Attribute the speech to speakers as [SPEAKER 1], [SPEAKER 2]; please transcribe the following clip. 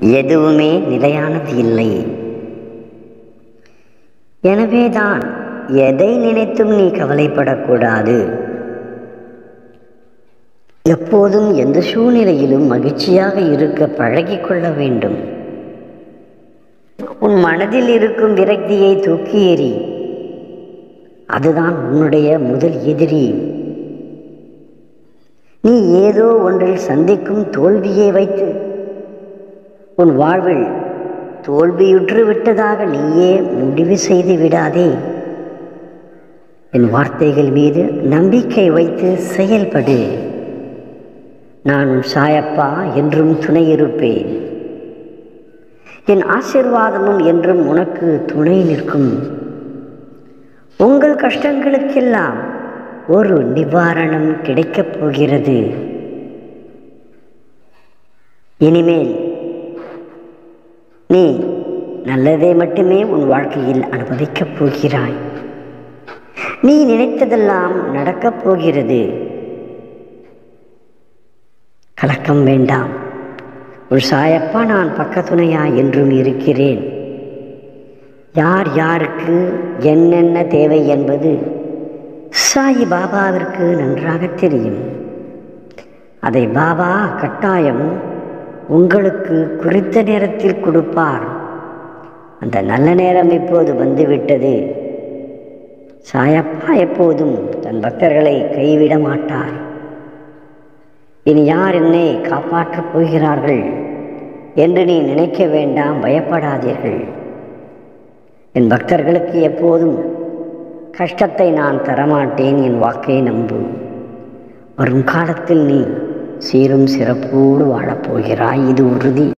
[SPEAKER 1] எதுவுமே நிலையானது இல்லை எனவேதான் எதை நினைத்தும் நீ கவலைப்படக்கூடாது எப்போதும் எந்த சூழ்நிலையிலும் மகிழ்ச்சியாக இருக்க பழகிக் கொள்ள வேண்டும் உன் மனதில் இருக்கும் விரக்தியை தூக்கி எறி அதுதான் உன்னுடைய முதல் எதிரி நீ ஏதோ ஒன்றில் சந்திக்கும் தோல்வியை வைத்து உன் வாழ்வில் தோல்வியுற்று விட்டதாக நீயே முடிவு செய்து விடாதே என் வார்த்தைகள் மீது நம்பிக்கை வைத்து செயல்படு நான் உன் சாயப்பா என்றும் துணை இருப்பேன் என் ஆசிர்வாதமும் என்றும் உனக்கு துணை நிற்கும் உங்கள் கஷ்டங்களுக்கெல்லாம் ஒரு நிவாரணம் கிடைக்கப் போகிறது இனிமேல் நீ நல்லதை மட்டுமே உன் வாழ்க்கையில் அனுபவிக்கப் போகிறாய் நீ நினைத்ததெல்லாம் நடக்கப் போகிறது கலக்கம் வேண்டாம் உன் சாயப்பா நான் பக்கத்துணையா என்றும் இருக்கிறேன் யார் யாருக்கு என்னென்ன தேவை என்பது சாயி பாபாவிற்கு நன்றாக தெரியும் அதை பாபா கட்டாயம் உங்களுக்கு குறித்த நேரத்தில் கொடுப்பார் அந்த நல்ல நேரம் இப்போது வந்துவிட்டது சாயப்பா எப்போதும் தன் பக்தர்களை கைவிட மாட்டார் இனி யார் என்னை காப்பாற்றப் போகிறார்கள் என்று நீ நினைக்க வேண்டாம் பயப்படாதீர்கள் என் பக்தர்களுக்கு எப்போதும் கஷ்டத்தை நான் தரமாட்டேன் என் வாக்கை நம்பு வரும் காலத்தில் நீ சீரும் சிறப்போடு வாழப்போகிறாய் இது உறுதி